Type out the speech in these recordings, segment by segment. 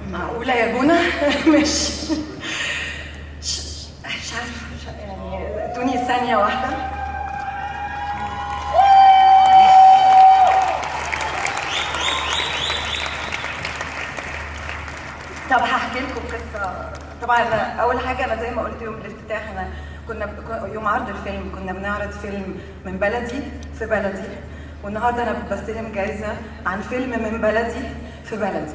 معقولة يا جونة؟ مش مش مش عارفة مش يعني ادوني ثانية واحدة طب هحكي لكم قصة طبعا أنا أول حاجة أنا زي ما قلت يوم الافتتاح أنا كنا يوم عرض الفيلم كنا بنعرض فيلم من بلدي في بلدي والنهارده أنا بستلم جايزة عن فيلم من بلدي في بلدي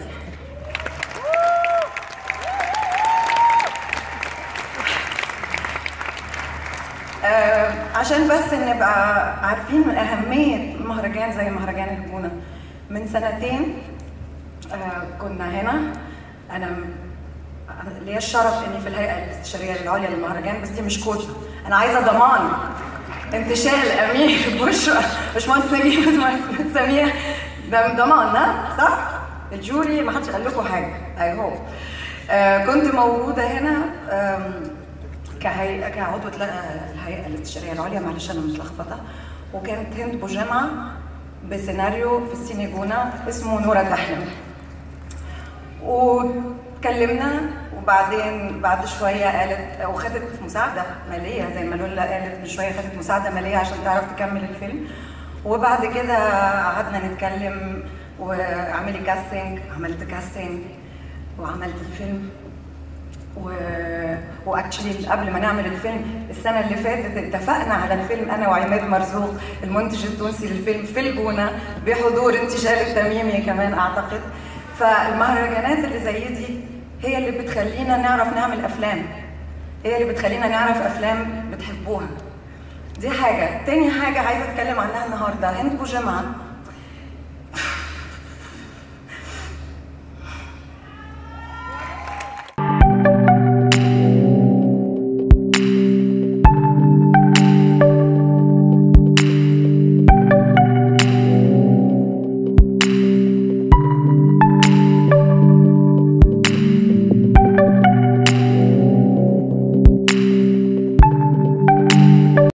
آه، عشان بس نبقى عارفين أهمية مهرجان زي مهرجان الجونة من سنتين آه، كنا هنا أنا ليا الشرف إني في الهيئة الاستشارية العليا للمهرجان بس دي مش كوتا أنا عايزة ضمان انتشال أمير بشرى باشمهندس نجيب سميح ده ضمان ها صح؟ الجوري ما حدش قال لكم حاجة أي هو آه، كنت موجودة هنا آم، كهيئة كعضوة لا- الهيئة الاستشارية العليا معلش أنا متلخبطة وكانت هند بوجامع بسيناريو في السينيجونا اسمه نورة تحلم واتكلمنا وبعدين بعد شوية قالت وخدت مساعدة مالية زي ما لولا قالت من شوية خدت مساعدة مالية عشان تعرف تكمل الفيلم وبعد كده قعدنا نتكلم واعملي كاستنج عملت كاستنج وعملت الفيلم و... واكشلي قبل ما نعمل الفيلم السنه اللي فاتت اتفقنا على الفيلم انا وعماد مرزوق المنتج التونسي للفيلم في الجونه بحضور انتشال التميمي كمان اعتقد فالمهرجانات اللي زي دي هي اللي بتخلينا نعرف نعمل افلام هي اللي بتخلينا نعرف افلام بتحبوها دي حاجه تاني حاجه عايزه اتكلم عنها النهارده هند بوجمعه